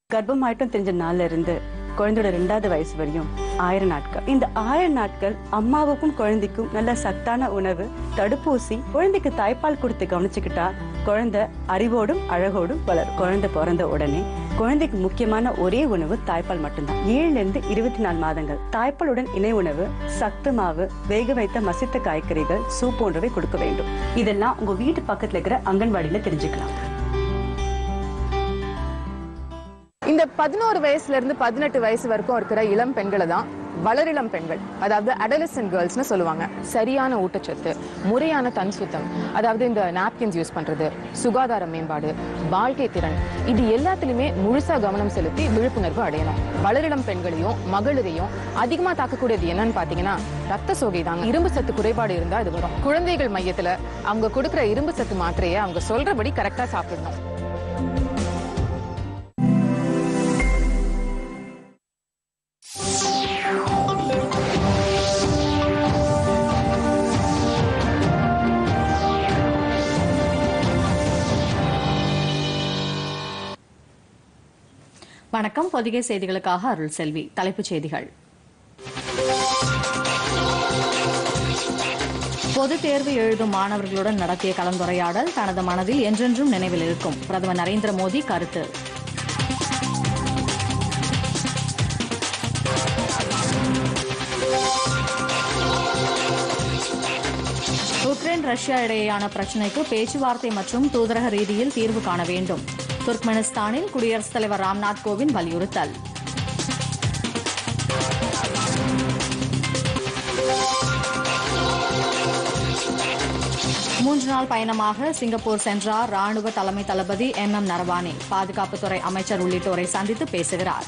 கர்ப்பமாயிட்டும் தெரிஞ்ச நாள்ல இருந்து குழந்தையோட ரெண்டாவது வயசு வரையும் ஆயிரம் நாட்கள் இந்த ஆயிரம் நாட்கள் அம்மாவுக்கும் குழந்தைக்கும் நல்ல சத்தான உணவு தடுப்பூசி குழந்தைக்கு தாய்ப்பால் கொடுத்து கவனிச்சுக்கிட்டா குழந்தை அறிவோடும் அழகோடும் வளரும் குழந்தை பிறந்த உடனே குழந்தைக்கு முக்கியமான ஒரே உணவு தாய்ப்பால் மட்டும்தான் ஏழுல இருந்து இருபத்தி நாலு மாதங்கள் தாய்ப்பாலுடன் இணை உணவு சத்து மாவு வேக வைத்த மசித்த காய்கறிகள் சூப் போன்றவை கொடுக்க வேண்டும் இதெல்லாம் உங்க வீட்டு பக்கத்துல இருக்கிற அங்கன்வாடியில தெரிஞ்சுக்கலாம் இந்த பதினோரு வயசுல இருந்து பதினெட்டு வயசு வரைக்கும் இருக்கிற இளம் பெண்களை தான் வளரிளம் பெண்கள் அதாவது அடலசன் கேர்ள்ஸ்னு சொல்லுவாங்க சரியான ஊட்டச்சத்து முறையான தன் சுத்தம் அதாவது இந்த நாப்கின்ஸ் யூஸ் பண்றது சுகாதார மேம்பாடு வாழ்க்கை திறன் இது எல்லாத்துலயுமே முழுசா கவனம் செலுத்தி விழிப்புணர்வு அடையணும் வளரிளம் பெண்களையும் மகளிரையும் அதிகமா தாக்கக்கூடியது என்னன்னு பாத்தீங்கன்னா ரத்த சோகை தாங்க இரும்பு சத்து குறைபாடு இருந்தா இது வரும் குழந்தைகள் மையத்துல அவங்க கொடுக்கிற இரும்பு சத்து மாத்திரையை அவங்க சொல்றபடி கரெக்டா சாப்பிடணும் வணக்கம் பொதிகை செய்திகளுக்காக அருள் செல்வி தலைப்புச் செய்திகள் பொதுத் தேர்வு எழுதும் மாணவர்களுடன் நடத்திய கலந்துரையாடல் தனது மனதில் என்றென்றும் நினைவில் இருக்கும் பிரதமர் நரேந்திர மோடி கருத்து உக்ரைன் ரஷ்யா இடையேயான பிரச்சினைக்கு பேச்சுவார்த்தை மற்றும் தூதரக ரீதியில் தீர்வு காண வேண்டும் துர்க்மெனிஸ்தானில் குடியரசுத் தலைவர் ராம்நாத் கோவிந்த் வலியுறுத்தல் மூன்று நாள் பயணமாக சிங்கப்பூர் சென்றார் ராணுவ தலைமை தளபதி எம் எம் நரவானே பாதுகாப்புத்துறை அமைச்சர் உள்ளிட்டோரை சந்தித்து பேசுகிறார்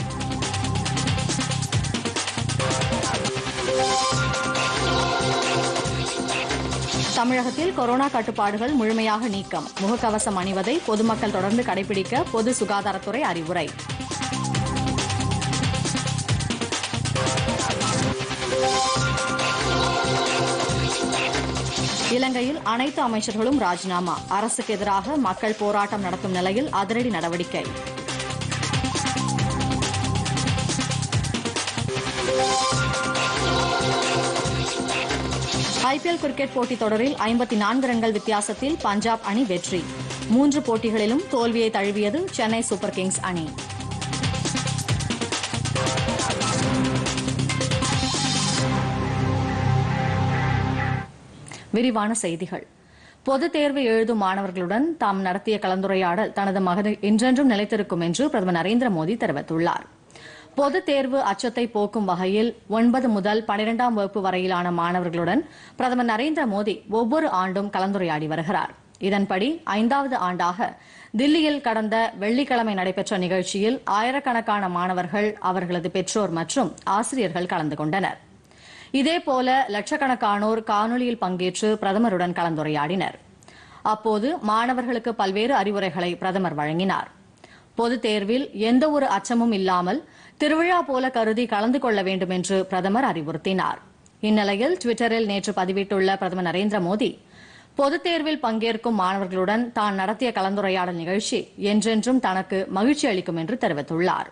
தமிழகத்தில் கொரோனா கட்டுப்பாடுகள் முழுமையாக நீக்கம் முகக்கவசம் அணிவதை பொதுமக்கள் தொடர்ந்து கடைபிடிக்க பொது சுகாதாரத்துறை அறிவுரை இலங்கையில் அனைத்து அமைச்சர்களும் ராஜினாமா அரசுக்கு எதிராக மக்கள் போராட்டம் நடத்தும் நிலையில் அதிரடி நடவடிக்கை ஐபிஎல் கிரிக்கெட் போட்டித் தொடரில் ஐம்பத்தி நான்கு ரன்கள் வித்தியாசத்தில் பஞ்சாப் அணி வெற்றி மூன்று போட்டிகளிலும் தோல்வியை தழுவியது சென்னை சூப்பர் கிங்ஸ் அணி விரிவான செய்திகள் பொதுத் தேர்வு எழுதும் மாணவர்களுடன் தாம் நடத்திய கலந்துரையாடல் தனது மகனில் என்றென்றும் நிலைத்திருக்கும் என்று பிரதமர் நரேந்திர மோடி தெரிவித்துள்ளார் பொதுத் தேர்வு அச்சத்தை போக்கும் வகையில் ஒன்பது முதல் பனிரெண்டாம் வகுப்பு வரையிலான மாணவர்களுடன் பிரதமர் நரேந்திர மோடி ஒவ்வொரு ஆண்டும் கலந்துரையாடி வருகிறார் இதன்படி ஐந்தாவது ஆண்டாக தில்லியில் கடந்த வெள்ளிக்கிழமை நடைபெற்ற நிகழ்ச்சியில் ஆயிரக்கணக்கான மாணவர்கள் அவர்களது பெற்றோர் மற்றும் ஆசிரியர்கள் கலந்து கொண்டனர் இதேபோல லட்சக்கணக்கானோர் காணொலியில் பங்கேற்று பிரதமருடன் கலந்துரையாடினர் அப்போது மாணவர்களுக்கு பல்வேறு அறிவுரைகளை பிரதமர் வழங்கினார் பொதுத் தேர்வில் எந்தவொரு அச்சமும் இல்லாமல் திருவிழா போல கருதி கலந்து கொள்ள வேண்டும் என்று பிரதமர் அறிவுறுத்தினார் இந்நிலையில் டுவிட்டரில் நேற்று பதிவிட்டுள்ள பிரதமர் நரேந்திர மோடி பொதுத் தேர்வில் பங்கேற்கும் மாணவர்களுடன் தான் நடத்திய கலந்துரையாடல் நிகழ்ச்சி என்றென்றும் தனக்கு மகிழ்ச்சி அளிக்கும் என்று தெரிவித்துள்ளார்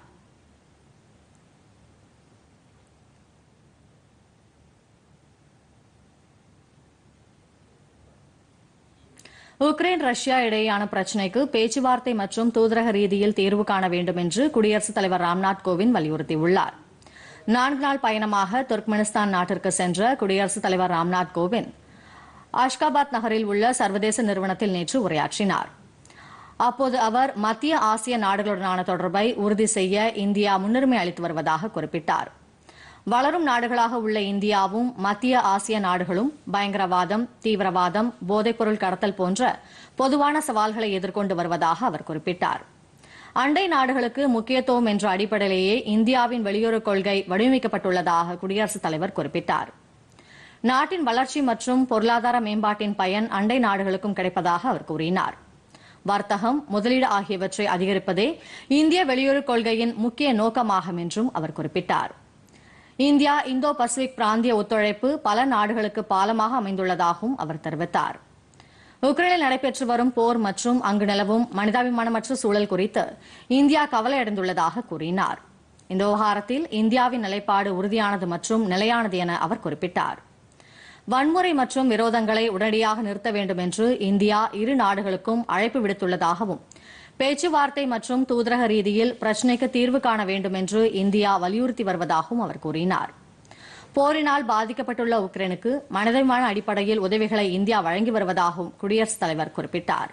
உக்ரைன் ரஷ்யா இடையேயான பிரச்சினைக்கு பேச்சுவார்த்தை மற்றும் தூதரக ரீதியில் தீர்வு காண வேண்டும் என்று குடியரசுத் தலைவர் ராம்நாத் கோவிந்த் வலியுறுத்தியுள்ளார் நான்கு நாள் பயணமாக துர்க்மெனிஸ்தான் நாட்டிற்கு சென்ற குடியரசுத் தலைவர் ராம்நாத் கோவிந்த் அஷ்காபாத் நகரில் உள்ள சர்வதேச நிறுவனத்தில் நேற்று உரையாற்றினார் அப்போது அவர் மத்திய ஆசிய நாடுகளுடனான தொடர்பை உறுதி செய்ய இந்தியா முன்னுரிமை அளித்து வருவதாக குறிப்பிட்டார் வளரும் நாடுகளாக உள்ள இந்தியாவும் மத்திய ஆசிய நாடுகளும் பயங்கரவாதம் தீவிரவாதம் போதைப்பொருள் கடத்தல் போன்ற பொதுவான சவால்களை எதிர்கொண்டு வருவதாக அவர் குறிப்பிட்டார் அண்டை நாடுகளுக்கு முக்கியத்துவம் என்ற அடிப்படையிலேயே இந்தியாவின் வெளியுறவுக் கொள்கை வடிவமைக்கப்பட்டுள்ளதாக குடியரசுத் தலைவர் குறிப்பிட்டார் நாட்டின் வளர்ச்சி மற்றும் பொருளாதார மேம்பாட்டின் பயன் அண்டை நாடுகளுக்கும் கிடைப்பதாக அவர் கூறினார் வர்த்தகம் முதலீடு ஆகியவற்றை அதிகரிப்பதே இந்திய வெளியுறவுக் கொள்கையின் முக்கிய நோக்கமாகும் என்றும் அவர் குறிப்பிட்டார் இந்தியா இந்தோ பசிபிக் பிராந்திய ஒத்துழைப்பு பல நாடுகளுக்கு பாலமாக அமைந்துள்ளதாகவும் அவர் தெரிவித்தார் உக்ரைனில் நடைபெற்று வரும் போர் மற்றும் அங்கு நிலவும் மனிதாபிமானமற்ற சூழல் குறித்து இந்தியா கவலையடைந்துள்ளதாக கூறினார் இந்த விவகாரத்தில் இந்தியாவின் நிலைப்பாடு உறுதியானது மற்றும் நிலையானது என அவர் குறிப்பிட்டார் வன்முறை மற்றும் விரோதங்களை உடனடியாக நிறுத்த வேண்டும் என்று இந்தியா இரு நாடுகளுக்கும் அழைப்பு விடுத்துள்ளதாகவும் பேச்சுவார்த்தை மற்றும் தூதரக ரீதியில் பிரச்சினைக்கு தீர்வு காண வேண்டும் என்று இந்தியா வலியுறுத்தி வருவதாகவும் அவர் கூறினார் போரினால் பாதிக்கப்பட்டுள்ள உக்ரைனுக்கு மனிதமான அடிப்படையில் உதவிகளை இந்தியா வழங்கி வருவதாகவும் குடியரசுத் தலைவர் குறிப்பிட்டார்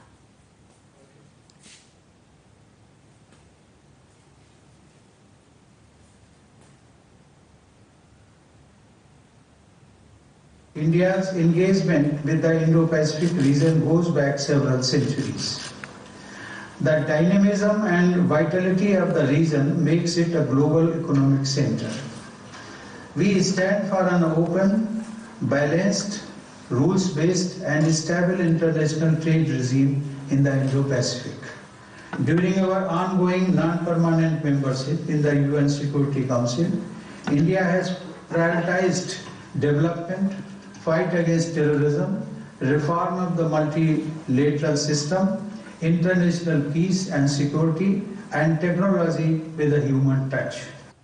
India's engagement with the Indo-Pacific region goes back several centuries. The dynamism and vitality of the region makes it a global economic center. We stand for an open, balanced, rules-based and stable international trade regime in the Indo-Pacific. During our ongoing non-permanent membership in the UN Security Council, India has prioritized development, fight against terrorism, reform of the multilateral system, international peace and security, and technology with a human touch.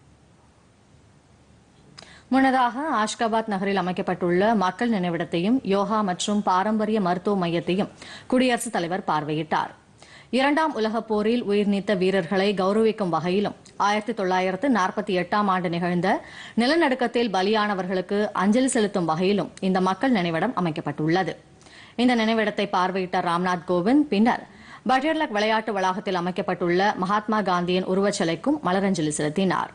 முன்னதாக ஆஷ்காபாத் நகரில் அமைக்கப்பட்டுள்ள மக்கள் நினைவிடத்தையும் யோகா மற்றும் பாரம்பரிய மருத்துவ மையத்தையும் குடியரசுத் தலைவர் பார்வையிட்டார் இரண்டாம் உலகப் போரில் உயிர் நீத்த வீரர்களை கௌரவிக்கும் வகையிலும் ஆயிரத்தி தொள்ளாயிரத்து நாற்பத்தி எட்டாம் ஆண்டு நிகழ்ந்த நிலநடுக்கத்தில் பலியானவர்களுக்கு அஞ்சலி செலுத்தும் வகையிலும் இந்த மக்கள் நினைவிடம் அமைக்கப்பட்டுள்ளது இந்த நினைவிடத்தை பார்வையிட்ட ராம்நாத் கோவிந்த் பின்னர் பட்டர்லக் விளையாட்டு வளாகத்தில் அமைக்கப்பட்டுள்ள மகாத்மா காந்தியின் உருவச்சிலைக்கும் மலரஞ்சலி செலுத்தினார்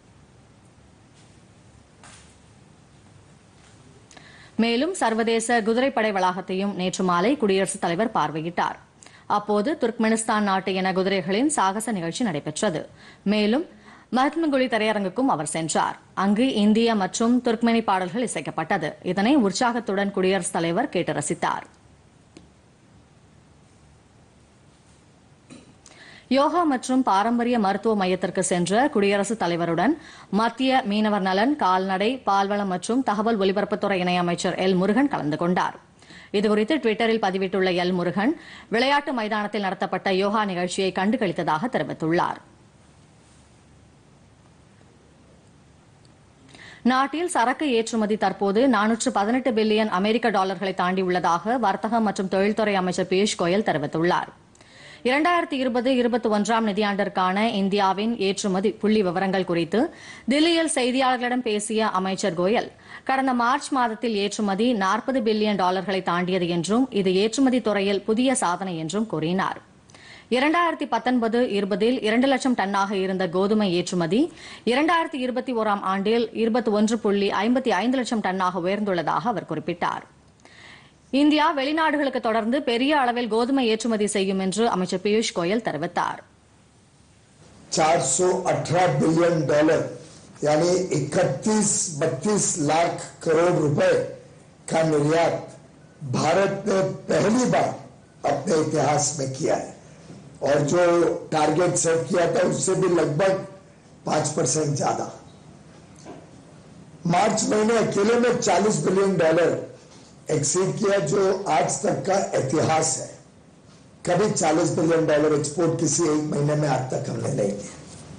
மேலும் சர்வதேச குதிரைப்படை வளாகத்தையும் நேற்று மாலை குடியரசுத் தலைவர் பார்வையிட்டார் அப்போது துர்க்மெனிஸ்தான் நாட்டு என குதிரைகளின் சாகச நிகழ்ச்சி நடைபெற்றது மேலும் மஹத்மகுலி திரையரங்குக்கும் அவர் சென்றார் அங்கு இந்திய மற்றும் துர்க்மெனி பாடல்கள் இசைக்கப்பட்டது இதனை உற்சாகத்துடன் குடியரசுத் தலைவர் கேட்டு ரசித்தார் யோகா மற்றும் பாரம்பரிய மருத்துவ மையத்திற்கு சென்ற குடியரசுத் தலைவருடன் மத்திய மீனவர் நலன் கால்நடை பால்வளம் மற்றும் தகவல் ஒலிபரப்புத்துறை இணையமைச்சர் எல் முருகன் கலந்து கொண்டார் இதுகுறித்து டுவிட்டரில் பதிவிட்டுள்ள எல் முருகன் விளையாட்டு மைதானத்தில் நடத்தப்பட்ட யோகா நிகழ்ச்சியை கண்டுகளித்ததாக தெரிவித்துள்ளார் நாட்டில் சரக்கு ஏற்றுமதி தற்போது நானூற்று பதினெட்டு பில்லியன் அமெரிக்க டாலர்களை தாண்டியுள்ளதாக வர்த்தகம் மற்றும் தொழில்துறை அமைச்சர் பியூஷ் கோயல் தெரிவித்துள்ளார் இரண்டாயிரத்தி இருபது இருபத்தி ஒன்றாம் நிதியாண்டிற்கான இந்தியாவின் ஏற்றுமதி புள்ளி விவரங்கள் குறித்து தில்லியில் செய்தியாளர்களிடம் பேசிய அமைச்சர் கோயல் கடந்த மார்ச் மாதத்தில் ஏற்றுமதி நாற்பது பில்லியன் டாலர்களை தாண்டியது என்றும் இது ஏற்றுமதி துறையில் புதிய சாதனை என்றும் கூறினார் இரண்டாயிரத்தி பத்தொன்பது இருபதில் இரண்டு லட்சம் டன்னாக இருந்த கோதுமை ஏற்றுமதி இரண்டாயிரத்தி இருபத்தி ஓராம் ஆண்டில் இருபத்தி ஒன்று புள்ளி ஐம்பத்தி ஐந்து லட்சம் டன்னாக உயர்ந்துள்ளதாக அவர் குறிப்பிட்டார் இந்தியா வெளிநாடுகளுக்கு தொடர்ந்து பெரிய அளவில் கோதுமை ஏற்றுமதி செய்யும் என்று அமைச்சர் பியூஷ் கோயல் தெரிவித்தார் 418 बिलियन डॉलर यानी 31 32 लाख करोड़ रुपए का निर्यात भारत ने पहली बार अपने इतिहास में किया है और जो टारगेट सेट किया था उससे भी लगभग पांच परसेंट ज्यादा मार्च महीने अकेले में 40 बिलियन डॉलर एक्सीड किया जो आज तक का इतिहास है कभी 40 बिलियन डॉलर एक्सपोर्ट किसी एक महीने में आज तक हमने नहीं किया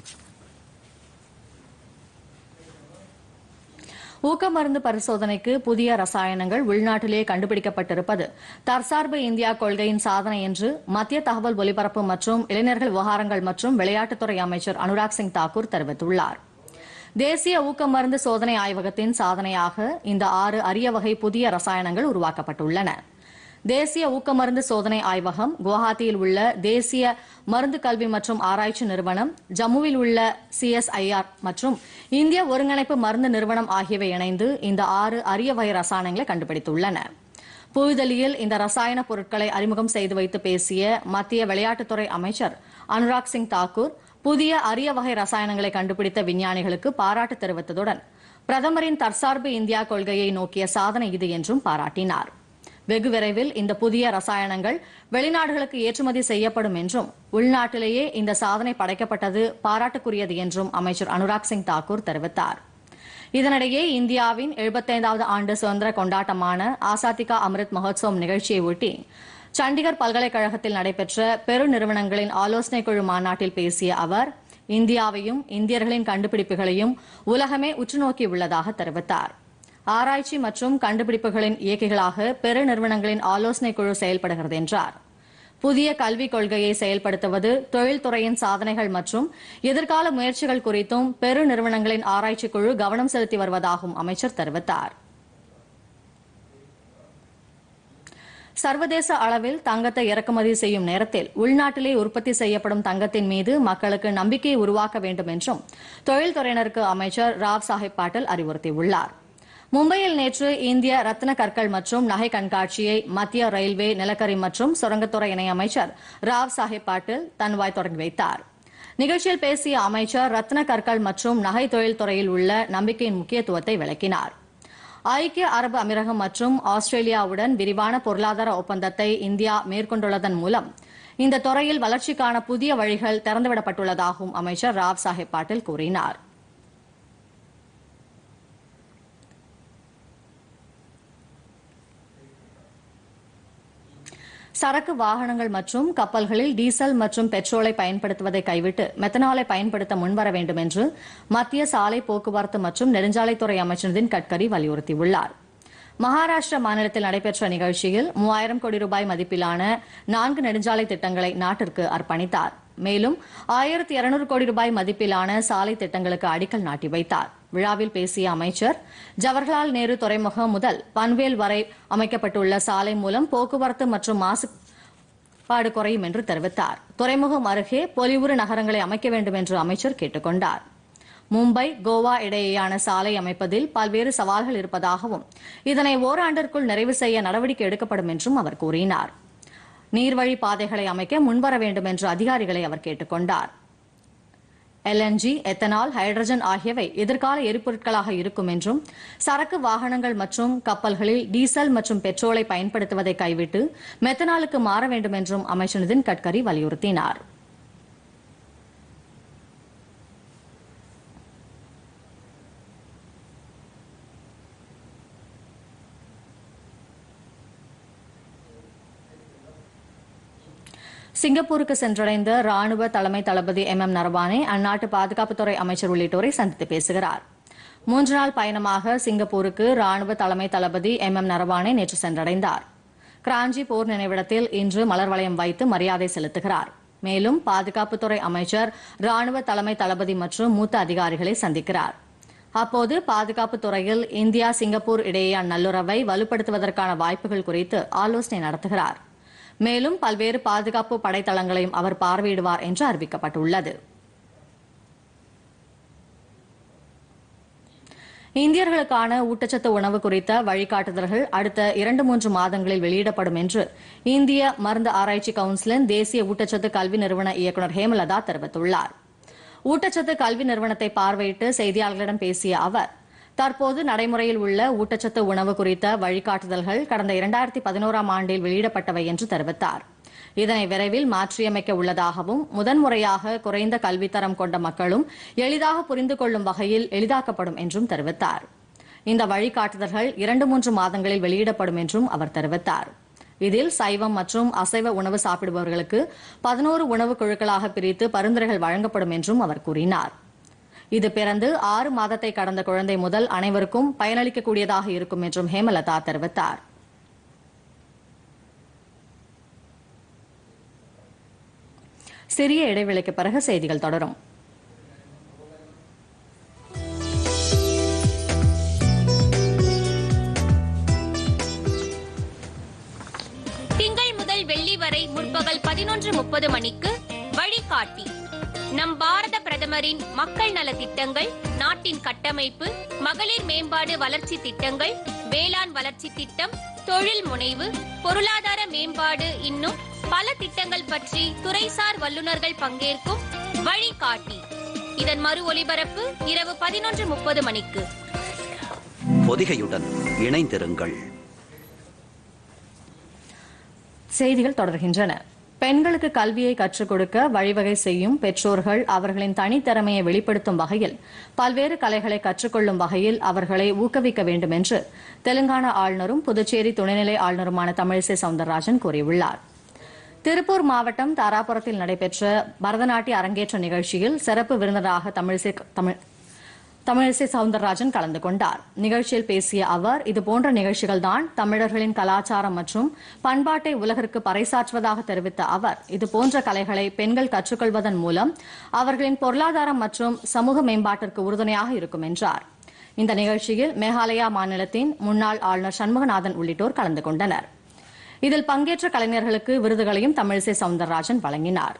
ஊக்க மருந்து பரிசோதனைக்கு புதிய ரசாயனங்கள் உள்நாட்டிலே கண்டுபிடிக்கப்பட்டிருப்பது தற்சார்பு இந்தியா கொள்கையின் சாதனை என்று மத்திய தகவல் ஒலிபரப்பு மற்றும் இளைஞர்கள் விவகாரங்கள் மற்றும் விளையாட்டுத்துறை அமைச்சர் அனுராக் சிங் தாக்கூர் தெரிவித்துள்ளார் தேசிய ஊக்க மருந்து சோதனை ஆய்வகத்தின் சாதனையாக இந்த ஆறு அரிய வகை புதிய ரசாயனங்கள் உருவாக்கப்பட்டுள்ளன தேசிய ஊக்க மருந்து சோதனை ஆய்வகம் குவஹாத்தியில் உள்ள தேசிய மருந்து கல்வி மற்றும் ஆராய்ச்சி நிறுவனம் ஜம்முவில் உள்ள சிஎஸ்ஐஆர் மற்றும் இந்திய ஒருங்கிணைப்பு மருந்து நிறுவனம் ஆகியவை இணைந்து இந்த ஆறு அரிய வகை ரசாயனங்களை கண்டுபிடித்துள்ளன புதுதில்லியில் இந்த ரசாயன பொருட்களை அறிமுகம் செய்து வைத்து பேசிய மத்திய விளையாட்டுத்துறை அமைச்சர் அனுராக் சிங் தாக்கூர் புதிய அரிய வகை ரசாயனங்களை கண்டுபிடித்த விஞ்ஞானிகளுக்கு பாராட்டு தெரிவித்ததுடன் பிரதமரின் தற்சார்பு இந்தியா கொள்கையை நோக்கிய சாதனை இது என்றும் பாராட்டினார் வெகு விரைவில் இந்த புதிய ரசாயனங்கள் வெளிநாடுகளுக்கு ஏற்றுமதி செய்யப்படும் என்றும் உள்நாட்டிலேயே இந்த சாதனை படைக்கப்பட்டது பாராட்டுக்குரியது என்றும் அமைச்சர் அனுராக் சிங் தாக்கூர் தெரிவித்தார் இதனிடையே இந்தியாவின் எழுபத்தைந்தாவது ஆண்டு சுதந்திர கொண்டாட்டமான ஆசாதிகா அமிர்த் மகோத்சவம் நிகழ்ச்சியை ஒட்டி சண்டிகர் பல்கலைக்கழகத்தில் நடைபெற்ற பெருநிறுவனங்களின் ஆலோசனைக் குழு மாநாட்டில் பேசிய அவர் இந்தியாவையும் இந்தியர்களின் கண்டுபிடிப்புகளையும் உலகமே உற்றுநோக்கியுள்ளதாக தெரிவித்தார் ஆராய்ச்சி மற்றும் கண்டுபிடிப்புகளின் இயக்கிகளாக பெருநிறுவனங்களின் ஆலோசனைக் குழு செயல்படுகிறது என்றார் புதிய கல்விக் கொள்கையை செயல்படுத்துவது தொழில்துறையின் சாதனைகள் மற்றும் எதிர்கால முயற்சிகள் குறித்தும் பெருநிறுவனங்களின் ஆராய்ச்சிக் குழு கவனம் செலுத்தி வருவதாகவும் அமைச்சர் தெரிவித்தார் சர்வதேச அளவில் தங்கத்தை இறக்குமதி செய்யும் நேரத்தில் உள்நாட்டிலே உற்பத்தி செய்யப்படும் தங்கத்தின் மீது மக்களுக்கு நம்பிக்கையை உருவாக்க வேண்டும் என்றும் தொழில்துறையினருக்கு அமைச்சர் ராவ் சாஹிப் பாட்டீல் அறிவுறுத்தியுள்ளார் மும்பையில் நேற்று இந்திய ரத்ன கற்கள் மற்றும் நகை கண்காட்சியை மத்திய ரயில்வே நிலக்கரி மற்றும் சுரங்கத்துறை இணையமைச்சர் ராவ் சாஹிப் பாட்டீல் தன்வாய் தொடங்கி வைத்தார் நிகழ்ச்சியில் பேசிய அமைச்சர் ரத்ன கற்கள் மற்றும் நகை தொழில் துறையில் உள்ள நம்பிக்கையின் முக்கியத்துவத்தை விளக்கினார் ஐக்கிய அரபு அமீரகம் மற்றும் ஆஸ்திரேலியாவுடன் விரிவான பொருளாதார ஒப்பந்தத்தை இந்தியா மேற்கொண்டுள்ளதன் மூலம் இந்த துறையில் வளர்ச்சிக்கான புதிய வழிகள் திறந்துவிடப்பட்டுள்ளதாகவும் அமைச்சர் ராவ் சாஹிப் பாட்டீல் கூறினார் சரக்கு வாகனங்கள் மற்றும் கப்பல்களில் டீசல் மற்றும் பெட்ரோலை பயன்படுத்துவதை கைவிட்டு மெத்தனாலை பயன்படுத்த முன்வர வேண்டும் என்று மத்திய சாலை போக்குவரத்து மற்றும் நெடுஞ்சாலைத்துறை அமைச்சர் நிதின் கட்கரி வலியுறுத்தியுள்ளார் மகாராஷ்டிரா மாநிலத்தில் நடைபெற்ற நிகழ்ச்சியில் மூவாயிரம் கோடி ரூபாய் மதிப்பிலான நான்கு நெடுஞ்சாலை திட்டங்களை நாட்டிற்கு அர்ப்பணித்தார் மேலும் ஆயிரத்தி இருநூறு கோடி ரூபாய் மதிப்பிலான சாலை திட்டங்களுக்கு அடிக்கல் நாட்டி வைத்தார் விழாவில் பேசிய அமைச்சர் ஜவஹர்லால் நேரு துறைமுகம் முதல் பன்வேல் வரை அமைக்கப்பட்டுள்ள சாலை மூலம் போக்குவரத்து மற்றும் மாசுபாடு குறையும் என்று தெரிவித்தார் துறைமுகம் அருகே பொலிவுறு நகரங்களை அமைக்க வேண்டும் என்று அமைச்சர் கேட்டுக் கொண்டார் மும்பை கோவா இடையேயான சாலை அமைப்பதில் பல்வேறு சவால்கள் இருப்பதாகவும் இதனை ஓராண்டிற்குள் நிறைவு செய்ய நடவடிக்கை எடுக்கப்படும் என்றும் அவர் கூறினார் நீர்வழி பாதைகளை அமைக்க முன்வர வேண்டும் என்று அதிகாரிகளை அவர் கேட்டுக் கொண்டார் எல்என்ஜி எத்தனால் ஹைட்ரஜன் ஆகியவை எதிர்கால எரிபொருட்களாக இருக்கும் என்றும் சரக்கு வாகனங்கள் மற்றும் கப்பல்களில் டீசல் மற்றும் பெட்ரோலை பயன்படுத்துவதை கைவிட்டு மெத்தனாலுக்கு மாற வேண்டும் என்றும் அமைச்சர் நிதின் கட்கரி வலியுறுத்தினார் சிங்கப்பூருக்கு சென்றடைந்த ராணுவ தலைமை தளபதி எம் எம் நரவானே அந்நாட்டு பாதுகாப்புத்துறை அமைச்சர் உள்ளிட்டோரை சந்தித்து பேசுகிறார் மூன்று நாள் பயணமாக சிங்கப்பூருக்கு ராணுவ தலைமை தளபதி எம் எம் நரவானே நேற்று சென்றடைந்தார் கிராஞ்சி போர் நினைவிடத்தில் இன்று மலர் வளையம் வைத்து மரியாதை செலுத்துகிறார் மேலும் பாதுகாப்புத்துறை அமைச்சர் ராணுவ தலைமை தளபதி மற்றும் மூத்த அதிகாரிகளை சந்திக்கிறார் அப்போது பாதுகாப்பு துறையில் இந்தியா சிங்கப்பூர் இடையேயான நல்லுறவை வலுப்படுத்துவதற்கான வாய்ப்புகள் குறித்து ஆலோசனை நடத்துகிறார் மேலும் பல்வேறு பாதுகாப்பு படைத்தளங்களையும் அவர் பார்வையிடுவார் என்று அறிவிக்கப்பட்டுள்ளது இந்தியர்களுக்கான ஊட்டச்சத்து உணவு குறித்த வழிகாட்டுதல்கள் அடுத்த இரண்டு மூன்று மாதங்களில் வெளியிடப்படும் என்று இந்திய மருந்து ஆராய்ச்சி கவுன்சிலின் தேசிய ஊட்டச்சத்து கல்வி நிறுவன இயக்குநர் ஹேமலதா தெரிவித்துள்ளார் ஊட்டச்சத்து கல்வி நிறுவனத்தை பார்வையிட்டு செய்தியாளர்களிடம் பேசிய அவர் தற்போது நடைமுறையில் உள்ள ஊட்டச்சத்து உணவு குறித்த வழிகாட்டுதல்கள் கடந்த இரண்டாயிரத்தி பதினோராம் ஆண்டில் வெளியிடப்பட்டவை என்று தெரிவித்தார் இதனை விரைவில் மாற்றியமைக்க உள்ளதாகவும் முதன்முறையாக குறைந்த கல்வித்தரம் கொண்ட மக்களும் எளிதாக புரிந்து கொள்ளும் வகையில் எளிதாக்கப்படும் என்றும் தெரிவித்தார் இந்த வழிகாட்டுதல்கள் இரண்டு மூன்று மாதங்களில் வெளியிடப்படும் என்றும் அவர் தெரிவித்தார் இதில் சைவம் மற்றும் அசைவ உணவு சாப்பிடுபவர்களுக்கு பதினோரு உணவு குழுக்களாக பிரித்து பரிந்துரைகள் வழங்கப்படும் என்றும் அவர் கூறினார் இது பிறந்து ஆறு மாதத்தை கடந்த குழந்தை முதல் அனைவருக்கும் பயனளிக்கக்கூடியதாக இருக்கும் என்றும் ஹேமலதா தெரிவித்தார் சிறிய இடைவெளிக்கு பிறகு செய்திகள் தொடரும் திங்கள் முதல் வெள்ளி வரை முற்பகல் பதினொன்று முப்பது மணிக்கு வழிகாட்டி நம் பாரத பிரதமரின் மக்கள் நல திட்டங்கள் நாட்டின் கட்டமைப்பு மகளிர் மேம்பாடு வளர்ச்சி திட்டங்கள் வேளாண் வளர்ச்சி திட்டம் தொழில் முனைவு பொருளாதார மேம்பாடு இன்னும் பல திட்டங்கள் பற்றி துறைசார் வல்லுநர்கள் பங்கேற்கும் வழிகாட்டி இதன் மறு ஒலிபரப்பு இரவு பதினொன்று முப்பது மணிக்கு பொதிகையுடன் இணைந்திருங்கள் செய்திகள் தொடர்கின்றன பெண்களுக்கு கல்வியை கற்றுக் கொடுக்க வழிவகை செய்யும் பெற்றோர்கள் அவர்களின் தனித்திறமையை வெளிப்படுத்தும் வகையில் பல்வேறு கலைகளை கற்றுக்கொள்ளும் வகையில் அவர்களை ஊக்குவிக்க வேண்டும் என்று தெலுங்கானா ஆளுநரும் புதுச்சேரி துணைநிலை ஆளுநருமான தமிழிசை சவுந்தரராஜன் கூறியுள்ளார் திருப்பூர் மாவட்டம் தாராபுரத்தில் நடைபெற்ற பரதநாட்டிய அரங்கேற்ற நிகழ்ச்சியில் சிறப்பு விருந்தினராக தமிழிசை தமிழ் தமிழிசை சவுந்தரராஜன் கலந்து கொண்டார் நிகழ்ச்சியில் பேசிய அவர் இதுபோன்ற நிகழ்ச்சிகள்தான் தமிழர்களின் கலாச்சாரம் மற்றும் பண்பாட்டை உலகிற்கு பறைசாற்றுவதாக தெரிவித்த அவர் இதுபோன்ற கலைகளை பெண்கள் கற்றுக்கொள்வதன் மூலம் அவர்களின் பொருளாதாரம் மற்றும் சமூக மேம்பாட்டிற்கு உறுதுணையாக இருக்கும் என்றார் இந்த நிகழ்ச்சியில் மேகாலயா மாநிலத்தின் முன்னாள் ஆளுநர் சண்முகநாதன் உள்ளிட்டோர் கலந்து கொண்டனர் இதில் பங்கேற்ற கலைஞர்களுக்கு விருதுகளையும் தமிழிசை சவுந்தரராஜன் வழங்கினார்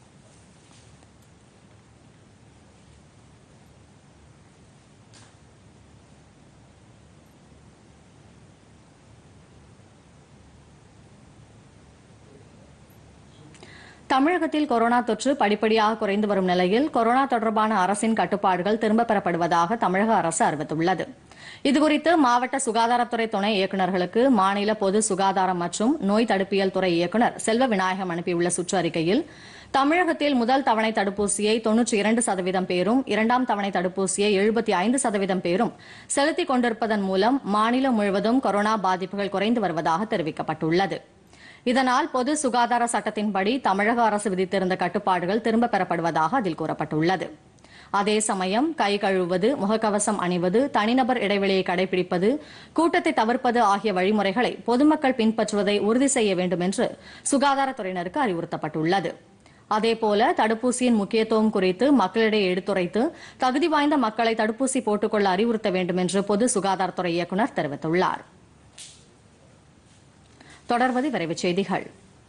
தமிழகத்தில் கொரோனா தொற்று படிப்படியாக குறைந்து வரும் நிலையில் கொரோனா தொடர்பான அரசின் கட்டுப்பாடுகள் திரும்பப் பெறப்படுவதாக தமிழக அரசு அறிவித்துள்ளது இதுகுறித்து மாவட்ட சுகாதாரத்துறை துணை இயக்குநர்களுக்கு மாநில பொது சுகாதாரம் மற்றும் நோய் தடுப்பியல் துறை இயக்குநர் செல்வ விநாயகம் அனுப்பியுள்ள சுற்றறிக்கையில் தமிழகத்தில் முதல் தவணை தடுப்பூசியை தொன்னூற்றி இரண்டு சதவீதம் பேரும் இரண்டாம் தவணை தடுப்பூசியை எழுபத்தி ஐந்து சதவீதம் பேரும் செலுத்திக் கொண்டிருப்பதன் மூலம் மாநிலம் முழுவதும் கொரோனா பாதிப்புகள் குறைந்து வருவதாக தெரிவிக்கப்பட்டுள்ளது இதனால் பொது சுகாதார சட்டத்தின்படி தமிழக அரசு விதித்திருந்த கட்டுப்பாடுகள் திரும்பப் பெறப்படுவதாக அதில் கூறப்பட்டுள்ளது அதே சமயம் கை கழுவுவது முகக்கவசம் அணிவது தனிநபர் இடைவெளியை கடைபிடிப்பது கூட்டத்தை தவிர்ப்பது ஆகிய வழிமுறைகளை பொதுமக்கள் பின்பற்றுவதை உறுதி செய்ய வேண்டும் என்று சுகாதாரத்துறையினருக்கு அறிவுறுத்தப்பட்டுள்ளது அதேபோல தடுப்பூசியின் முக்கியத்துவம் குறித்து மக்களிடையே எடுத்துரைத்து தகுதி வாய்ந்த மக்களை தடுப்பூசி போட்டுக்கொள்ள அறிவுறுத்த வேண்டும் என்று பொது சுகாதாரத்துறை இயக்குநர் தெரிவித்துள்ளார் தொடர்வது விரைவுச் செய்திகள்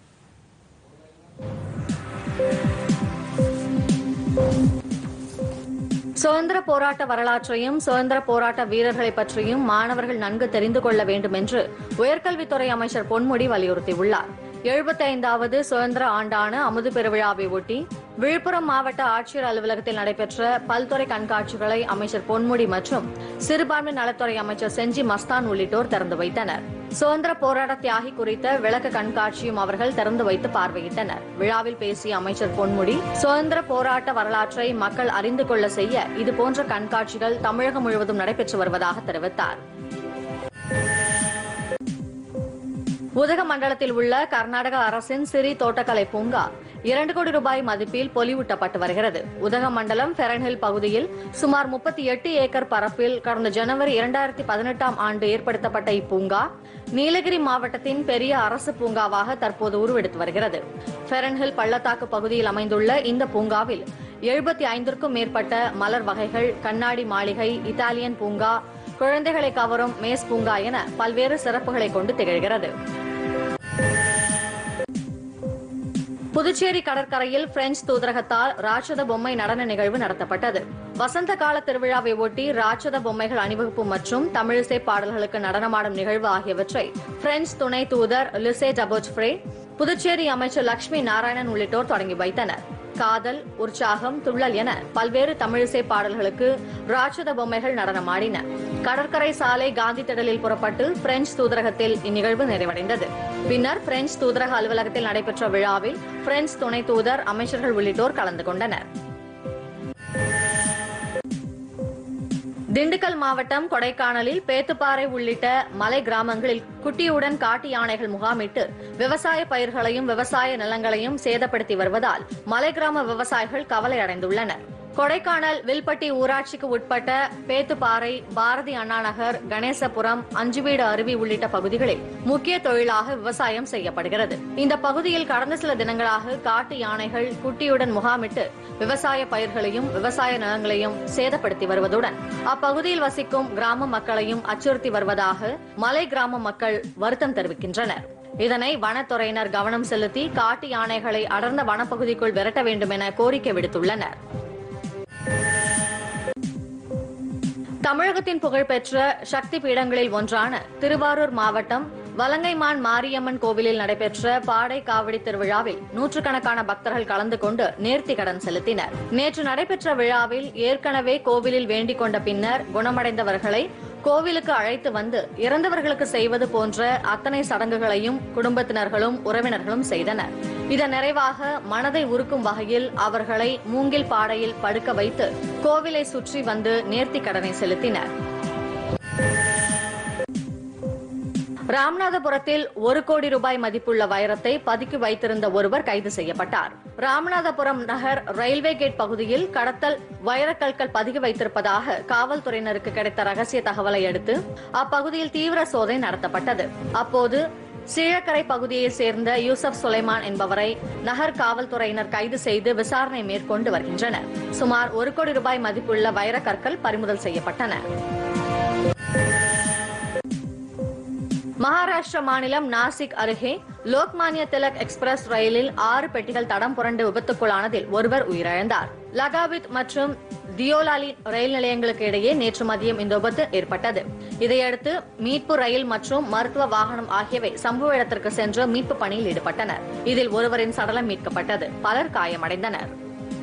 சுதந்திர போராட்ட வரலாற்றையும் சுதந்திர போராட்ட வீரர்களை பற்றியும் மாணவர்கள் நன்கு தெரிந்து கொள்ள வேண்டும் என்று உயர்கல்வித்துறை அமைச்சர் பொன்முடி வலியுறுத்தியுள்ளார் எழுபத்தி ஐந்தாவது சுதந்திர ஆண்டான அமுது பெருவிழாவை ஒட்டி விழுப்புரம் மாவட்ட ஆட்சியர் அலுவலகத்தில் நடைபெற்ற பல்துறை கண்காட்சிகளை அமைச்சர் பொன்முடி மற்றும் சிறுபான்மை நலத்துறை அமைச்சர் செஞ்சி மஸ்தான் உள்ளிட்டோர் திறந்து வைத்தனர் சுதந்திர போராட்ட தியாகி குறித்த விளக்க கண்காட்சியும் அவர்கள் திறந்து வைத்து பார்வையிட்டனர் விழாவில் பேசிய அமைச்சர் பொன்முடி சுதந்திர போராட்ட வரலாற்றை மக்கள் அறிந்து கொள்ள செய்ய இதுபோன்ற கண்காட்சிகள் தமிழகம் முழுவதும் நடைபெற்று வருவதாக தெரிவித்தார் உதகமண்டலத்தில் உள்ள கர்நாடக அரசின் சிறி தோட்டக்கலை பூங்கா இரண்டு கோடி ரூபாய் மதிப்பில் பொலிவூட்டப்பட்டு வருகிறது உதகமண்டலம் ஃபெரன்ஹில் பகுதியில் சுமார் முப்பத்தி எட்டு ஏக்கர் பரப்பில் கடந்த ஜனவரி இரண்டாயிரத்தி பதினெட்டாம் ஆண்டு ஏற்படுத்தப்பட்ட இப்பூங்கா நீலகிரி மாவட்டத்தின் பெரிய அரசு பூங்காவாக தற்போது உருவெடுத்து வருகிறது ஃபெரன்ஹில் பள்ளத்தாக்கு பகுதியில் அமைந்துள்ள இந்த பூங்காவில் எழுபத்தி ஐந்திற்கும் மேற்பட்ட மலர் வகைகள் கண்ணாடி மாளிகை இத்தாலியன் பூங்கா குழந்தைகளை கவரும் மேஸ் பூங்கா என பல்வேறு சிறப்புகளை கொண்டு திகழ்கிறது புதுச்சேரி கடற்கரையில் பிரெஞ்சு தூதரகத்தால் ராட்சத பொம்மை நடன நிகழ்வு நடத்தப்பட்டது வசந்த கால திருவிழாவை ஒட்டி ராட்சத பொம்மைகள் அணிவகுப்பு மற்றும் தமிழிசை பாடல்களுக்கு நடனமாடும் நிகழ்வு ஆகியவற்றை பிரெஞ்சு துணை தூதர் லிசே டபோச்ஃப்ரே புதுச்சேரி அமைச்சர் லட்சுமி நாராயணன் உள்ளிட்டோர் தொடங்கி வைத்தனர் காதல் உற்சாகம் துள்ளல் என பல்வேறு தமிழிசை பாடல்களுக்கு ராட்சத பொம்மைகள் நடனமாடின கடற்கரை சாலை காந்தி திடலில் புறப்பட்டு பிரெஞ்சு தூதரகத்தில் இந்நிகழ்வு நிறைவடைந்தது பின்னர் பிரெஞ்சு தூதரக அலுவலகத்தில் நடைபெற்ற விழாவில் பிரெஞ்சு துணை தூதர் அமைச்சர்கள் உள்ளிட்டோர் கலந்து கொண்டனர் திண்டுக்கல் மாவட்டம் கொடைக்கானலில் பேத்துப்பாறை உள்ளிட்ட மலை கிராமங்களில் குட்டியுடன் காட்டு யானைகள் முகாமிட்டு விவசாய பயிர்களையும் விவசாய நிலங்களையும் சேதப்படுத்தி வருவதால் மலை கிராம விவசாயிகள் கவலை அடைந்துள்ளனர் கொடைக்கானல் வில்பட்டி ஊராட்சிக்கு உட்பட்ட பேத்துப்பாறை பாரதி அண்ணா நகர் கணேசபுரம் அஞ்சுவீடு அருவி உள்ளிட்ட பகுதிகளில் முக்கிய தொழிலாக விவசாயம் செய்யப்படுகிறது இந்த பகுதியில் கடந்த சில தினங்களாக காட்டு யானைகள் குட்டியுடன் முகாமிட்டு விவசாய பயிர்களையும் விவசாய நிலங்களையும் சேதப்படுத்தி வருவதுடன் அப்பகுதியில் வசிக்கும் கிராம மக்களையும் அச்சுறுத்தி வருவதாக மலை கிராம மக்கள் வருத்தம் தெரிவிக்கின்றனர் இதனை வனத்துறையினர் கவனம் செலுத்தி காட்டு யானைகளை அடர்ந்த வனப்பகுதிக்குள் விரட்ட வேண்டும் என கோரிக்கை விடுத்துள்ளனர் தமிழகத்தின் புகழ்பெற்ற சக்தி பீடங்களில் ஒன்றான திருவாரூர் மாவட்டம் வலங்கைமான் மாரியம்மன் கோவிலில் நடைபெற்ற பாடை காவடி திருவிழாவில் நூற்றுக்கணக்கான பக்தர்கள் கலந்து கொண்டு நேர்த்தி கடன் செலுத்தினர் நேற்று நடைபெற்ற விழாவில் ஏற்கனவே கோவிலில் வேண்டிக் கொண்ட பின்னர் குணமடைந்தவர்களை கோவிலுக்கு அழைத்து வந்து இறந்தவர்களுக்கு செய்வது போன்ற அத்தனை சடங்குகளையும் குடும்பத்தினர்களும் உறவினர்களும் செய்தனர் இதன் நிறைவாக மனதை உருக்கும் வகையில் அவர்களை மூங்கில் பாடையில் படுக்க வைத்து கோவிலை சுற்றி வந்து நேர்த்திக் கடனை செலுத்தினர் ராமநாதபுரத்தில் ஒரு கோடி ரூபாய் மதிப்புள்ள வைரத்தை பதுக்கி வைத்திருந்த ஒருவர் கைது செய்யப்பட்டார் ராமநாதபுரம் நகர் ரயில்வே கேட் பகுதியில் கடத்தல் வைரக்கற்கள் பதுக்கி வைத்திருப்பதாக காவல்துறையினருக்கு கிடைத்த ரகசிய தகவலை அடுத்து அப்பகுதியில் தீவிர சோதனை நடத்தப்பட்டது அப்போது சீழக்கரை பகுதியைச் சேர்ந்த யூசப் சுலைமான் என்பவரை நகர் காவல்துறையினர் கைது செய்து விசாரணை மேற்கொண்டு வருகின்றனர் சுமார் ஒரு கோடி ரூபாய் மதிப்புள்ள வைரக்கற்கள் பறிமுதல் செய்யப்பட்டன மகாராஷ்டிரா மாநிலம் நாசிக் அருகே லோக்மானிய திலக் எக்ஸ்பிரஸ் ரயிலில் ஆறு பெட்டிகள் தடம் புரண்டு விபத்துக்குள்ளானதில் ஒருவர் உயிரிழந்தார் லகாவித் மற்றும் தியோலாலி ரயில் நிலையங்களுக்கு இடையே நேற்று மதியம் இந்த விபத்து ஏற்பட்டது இதையடுத்து மீட்பு ரயில் மற்றும் மருத்துவ வாகனம் ஆகியவை சம்பவ இடத்திற்கு சென்று மீட்பு பணியில் ஈடுபட்டனர் இதில் ஒருவரின் சடலம் மீட்கப்பட்டது பலர் காயமடைந்தனர்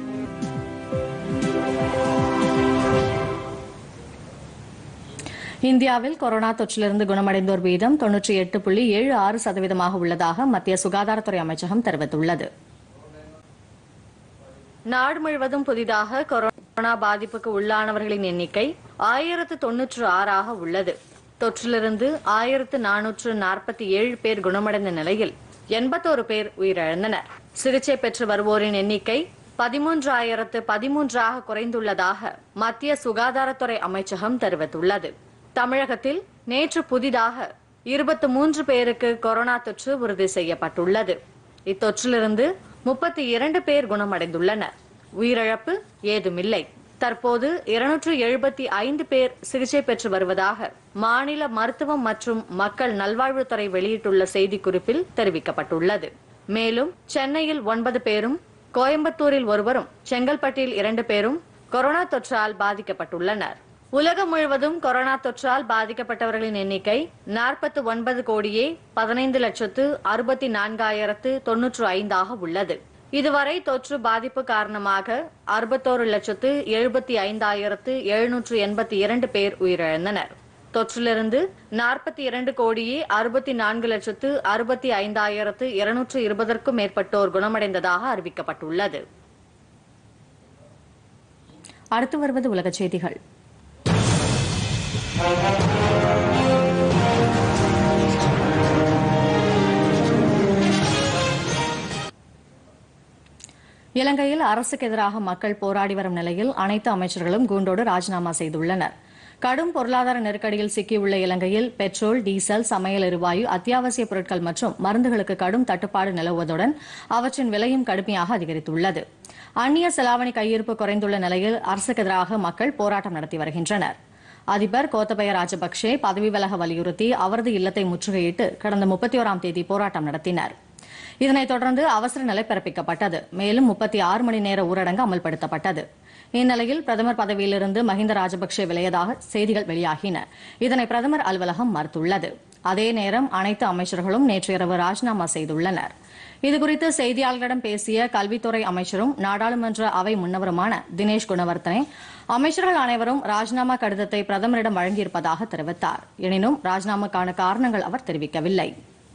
இந்தியாவில் கொரோனா தொற்றிலிருந்து குணமடைந்தோர் வீதம் தொன்னூற்றி எட்டு புள்ளி ஏழு ஆறு சதவீதமாக உள்ளதாக மத்திய சுகாதாரத்துறை அமைச்சகம் தெரிவித்துள்ளது நாடு முழுவதும் புதிதாக கொரோனா பாதிப்புக்கு உள்ளானவர்களின் எண்ணிக்கை ஆயிரத்து தொன்னூற்று ஆறாக உள்ளது தொற்றிலிருந்து ஆயிரத்து நானூற்று நாற்பத்தி ஏழு பேர் குணமடைந்த நிலையில் எண்பத்தோரு பேர் உயிரிழந்தனர் சிகிச்சை பெற்று வருவோரின் எண்ணிக்கை பதிமூன்றாயிரத்து பதிமூன்றாக குறைந்துள்ளதாக மத்திய சுகாதாரத்துறை அமைச்சகம் தெரிவித்துள்ளது தமிழகத்தில் நேற்று புதிதாக இருபத்தி மூன்று பேருக்கு கொரோனா தொற்று உறுதி செய்யப்பட்டுள்ளது இத்தொற்றிலிருந்து முப்பத்தி இரண்டு பேர் குணமடைந்துள்ளனர் உயிரிழப்பு ஏதுமில்லை தற்போது இருநூற்று எழுபத்தி ஐந்து பேர் சிகிச்சை பெற்று வருவதாக மாநில மருத்துவம் மற்றும் மக்கள் நல்வாழ்வுத்துறை வெளியிட்டுள்ள செய்திக்குறிப்பில் தெரிவிக்கப்பட்டுள்ளது மேலும் சென்னையில் ஒன்பது பேரும் கோயம்புத்தூரில் ஒருவரும் செங்கல்பட்டில் இரண்டு பேரும் கொரோனா தொற்றால் பாதிக்கப்பட்டுள்ளனர் உலகம் முழுவதும் கொரோனா தொற்றால் பாதிக்கப்பட்டவர்களின் எண்ணிக்கை நாற்பத்தி ஒன்பது கோடியே பதினைந்து லட்சத்து அறுபத்தி நான்காயிரத்து தொன்னூற்று ஐந்தாக உள்ளது இதுவரை தொற்று பாதிப்பு காரணமாக அறுபத்தோரு லட்சத்து எழுபத்தி ஐந்தாயிரத்து எழுநூற்று எண்பத்தி இரண்டு பேர் உயிரிழந்தனர் தொற்றிலிருந்து நாற்பத்தி இரண்டு கோடியே அறுபத்தி நான்கு லட்சத்து அறுபத்தி ஐந்தாயிரத்து இருநூற்று இருபதற்கும் மேற்பட்டோர் குணமடைந்ததாக அறிவிக்கப்பட்டுள்ளது அடுத்து வருவது உலகச் செய்திகள் இலங்கையில் அரசுக்கு எதிராக மக்கள் போராடி வரும் நிலையில் அனைத்து அமைச்சர்களும் கூண்டோடு ராஜினாமா செய்துள்ளனர் கடும் பொருளாதார நெருக்கடியில் சிக்கியுள்ள இலங்கையில் பெட்ரோல் டீசல் சமையல் எரிவாயு அத்தியாவசிய பொருட்கள் மற்றும் மருந்துகளுக்கு கடும் தட்டுப்பாடு நிலவுவதுடன் அவற்றின் விலையும் கடுமையாக அதிகரித்துள்ளது அந்நிய செலாவணி கையிருப்பு குறைந்துள்ள நிலையில் அரசுக்கு எதிராக மக்கள் போராட்டம் நடத்தி வருகின்றனர் அதிபர் கோத்தபய ராஜபக்சே பதவி விலக வலியுறுத்தி அவரது இல்லத்தை முற்றுகையிட்டு கடந்த முப்பத்தி ஓராம் தேதி போராட்டம் நடத்தினர் இதனைத் தொடர்ந்து அவசர நிலை பிறப்பிக்கப்பட்டது மேலும் முப்பத்தி ஆறு மணி நேர ஊரடங்கு அமல்படுத்தப்பட்டது இந்நிலையில் பிரதமர் பதவியிலிருந்து மஹிந்த ராஜபக்சே விலகியதாக செய்திகள் வெளியாகின இதனை பிரதமர் அலுவலகம் மறுத்துள்ளது அதே நேரம் அனைத்து அமைச்சர்களும் நேற்று இரவு ராஜினாமா செய்துள்ளனர் இதுகுறித்து செய்தியாளர்களிடம் பேசிய கல்வித்துறை அமைச்சரும் நாடாளுமன்ற அவை முன்னவருமான தினேஷ் குணவர்த்தனே அமைச்சர்கள் அனைவரும் ராஜினாமா கடிதத்தை பிரதமரிடம் வழங்கியிருப்பதாக தெரிவித்தார் எனினும் ராஜினாமாக்கான காரணங்கள் அவர் தெரிவிக்கவில்லை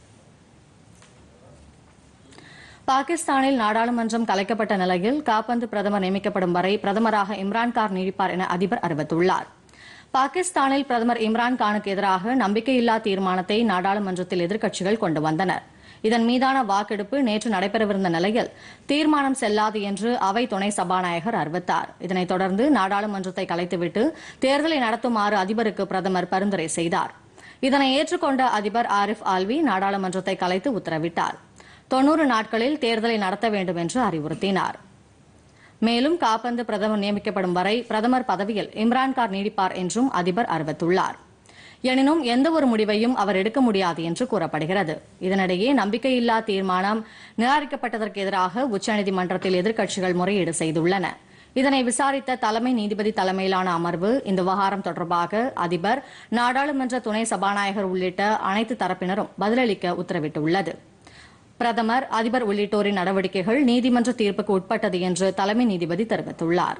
பாகிஸ்தானில் நாடாளுமன்றம் கலைக்கப்பட்ட நிலையில் காப்பந்து பிரதமர் நியமிக்கப்படும் வரை பிரதமராக இம்ரான்கான் நீடிப்பார் என அதிபர் அறிவித்துள்ளார் பாகிஸ்தானில் பிரதமர் இம்ரான்கானுக்கு எதிராக நம்பிக்கையில்லா தீர்மானத்தை நாடாளுமன்றத்தில் எதிர்க்கட்சிகள் கொண்டு வந்தனர் இதன் மீதான வாக்கெடுப்பு நேற்று நடைபெறவிருந்த நிலையில் தீர்மானம் செல்லாது என்று அவை துணை சபாநாயகர் அறிவித்தார் இதனைத் தொடர்ந்து நாடாளுமன்றத்தை கலைத்துவிட்டு தேர்தலை நடத்துமாறு அதிபருக்கு பிரதமர் பரிந்துரை செய்தார் இதனை ஏற்றுக்கொண்ட அதிபர் ஆரிஃப் ஆல்வி நாடாளுமன்றத்தை கலைத்து உத்தரவிட்டார் தொன்னூறு நாட்களில் தேர்தலை நடத்த வேண்டும் என்று அறிவுறுத்தினார் மேலும் காப்பந்து பிரதமர் நியமிக்கப்படும் வரை பிரதமர் பதவியில் இம்ரான்கான் நீடிப்பார் என்றும் அதிபர் அறிவித்துள்ளார் எனினும் எந்த ஒரு முடிவையும் அவர் எடுக்க முடியாது என்று கூறப்படுகிறது இதனிடையே நம்பிக்கையில்லா தீர்மானம் நிராகரிக்கப்பட்டதற்கு எதிராக உச்சநீதிமன்றத்தில் எதிர்க்கட்சிகள் முறையீடு செய்துள்ளன இதனை விசாரித்த தலைமை நீதிபதி தலைமையிலான அமர்வு இந்த விவகாரம் தொடர்பாக அதிபர் நாடாளுமன்ற துணை சபாநாயகர் உள்ளிட்ட அனைத்து தரப்பினரும் பதிலளிக்க உத்தரவிட்டுள்ளது பிரதமர் அதிபர் உள்ளிட்டோரின் நடவடிக்கைகள் நீதிமன்ற தீர்ப்புக்கு உட்பட்டது என்று தலைமை நீதிபதி தெரிவித்துள்ளார்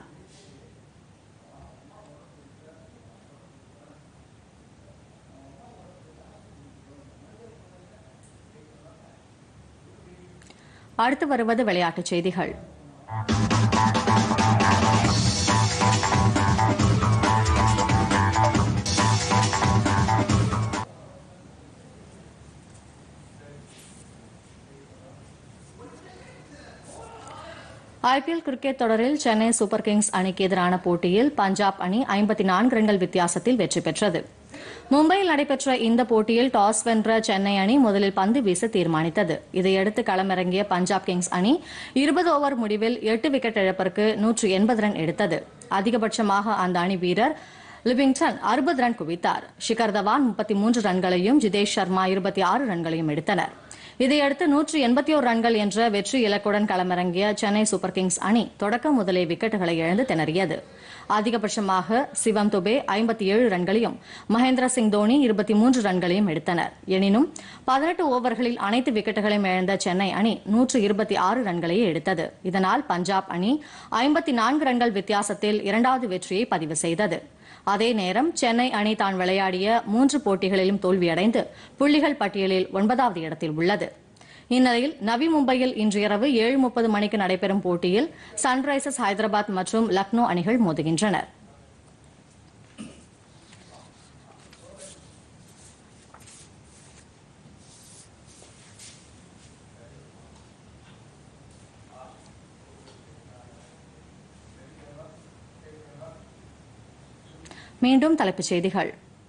அடுத்து வருவது விளையாட்டுச் செய்திகள் ஐபிஎல் கிரிக்கெட் தொடரில் சென்னை சூப்பர் கிங்ஸ் அணிக்கு எதிரான போட்டியில் பஞ்சாப் அணி ஐம்பத்தி நான்கு ரன்கள் வித்தியாசத்தில் வெற்றி பெற்றது மும்பையில் நடைபெற்ற இந்த போட்டியில் டாஸ் வென்ற சென்னை அணி முதலில் பந்து வீச தீர்மானித்தது இதையடுத்து களமிறங்கிய பஞ்சாப் கிங்ஸ் அணி இருபது ஓவர் முடிவில் எட்டு விக்கெட் இழப்பிற்கு நூற்று எண்பது ரன் எடுத்தது அதிகபட்சமாக அந்த அணி வீரர் லிவிங்டன் அறுபது ரன் குவித்தார் ஷிகர் தவான் முப்பத்தி மூன்று ரன்களையும் ஜிதேஷ் சர்மா இருபத்தி ஆறு ரன்களையும் எடுத்தனர் இதையடுத்து நூற்று எண்பத்தி ஓரு ரன்கள் என்ற வெற்றி இலக்குடன் களமிறங்கிய சென்னை சூப்பர் கிங்ஸ் அணி தொடக்க முதலே விக்கெட்டுகளை இழந்து திணறியது அதிகபட்சமாக சிவம் துபே ஐம்பத்தி ஏழு ரன்களையும் மகேந்திர சிங் தோனி இருபத்தி மூன்று ரன்களையும் எடுத்தனர் எனினும் பதினெட்டு ஓவர்களில் அனைத்து விக்கெட்டுகளையும் இழந்த சென்னை அணி நூற்று இருபத்தி ஆறு ரன்களையே எடுத்தது இதனால் பஞ்சாப் அணி ஐம்பத்தி நான்கு ரன்கள் வித்தியாசத்தில் இரண்டாவது வெற்றியை பதிவு செய்தது அதே நேரம் சென்னை அணி தான் விளையாடிய மூன்று போட்டிகளிலும் தோல்வியடைந்து புள்ளிகள் பட்டியலில் ஒன்பதாவது இடத்தில் உள்ளது இந்நிலையில் நவி மும்பையில் இன்று இரவு ஏழு முப்பது மணிக்கு நடைபெறும் போட்டியில் சன்ரைசர்ஸ் ஹைதராபாத் மற்றும் லக்னோ அணிகள் மோதுகின்றனர் மீண்டும் தலைப்புச் செய்திகள்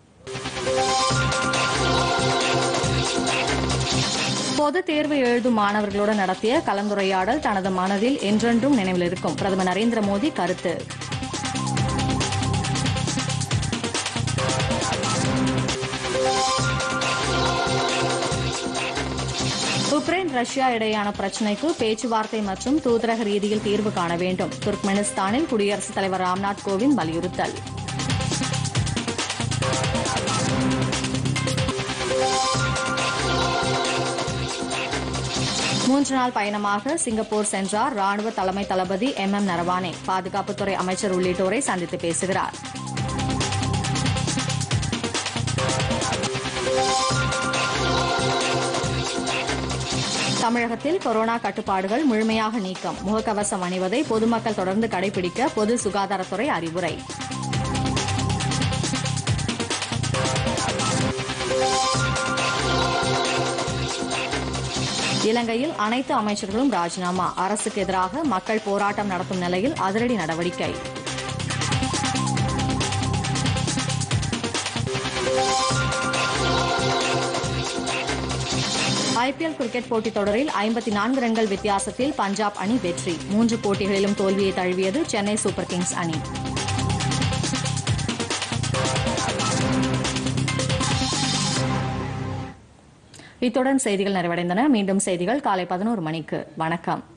பொதுத் தேர்வு எழுதும் மாணவர்களுடன் நடத்திய கலந்துரையாடல் தனது மனதில் என்றென்றும் நினைவில் இருக்கும் பிரதமர் நரேந்திர மோடி கருத்து உக்ரைன் ரஷ்யா இடையேயான பிரச்சினைக்கு பேச்சுவார்த்தை மற்றும் தூதரக ரீதியில் தீர்வு காண வேண்டும் துர்க்மெனிஸ்தானில் குடியரசுத் தலைவர் ராம்நாத் கோவிந்த் வலியுறுத்தல் மூன்று நாள் பயணமாக சிங்கப்பூர் சென்றார் ராணுவ தலைமை தளபதி எம் எம் நரவானே பாதுகாப்புத்துறை அமைச்சர் உள்ளிட்டோரை சந்தித்து பேசுகிறார் தமிழகத்தில் கொரோனா கட்டுப்பாடுகள் முழுமையாக நீக்கம் முகக்கவசம் அணிவதை பொதுமக்கள் தொடர்ந்து கடைபிடிக்க பொது சுகாதாரத்துறை அறிவுரை இலங்கையில் அனைத்து அமைச்சர்களும் ராஜினாமா அரசுக்கு எதிராக மக்கள் போராட்டம் நடத்தும் நிலையில் அதிரடி நடவடிக்கை ஐபிஎல் கிரிக்கெட் போட்டித் தொடரில் ஐம்பத்தி நான்கு ரன்கள் வித்தியாசத்தில் பஞ்சாப் அணி வெற்றி மூன்று போட்டிகளிலும் தோல்வியை தழுவியது சென்னை சூப்பர் கிங்ஸ் அணி இத்துடன் செய்திகள் நிறைவடைந்தன மீண்டும் செய்திகள் காலை பதினோரு மணிக்கு வணக்கம்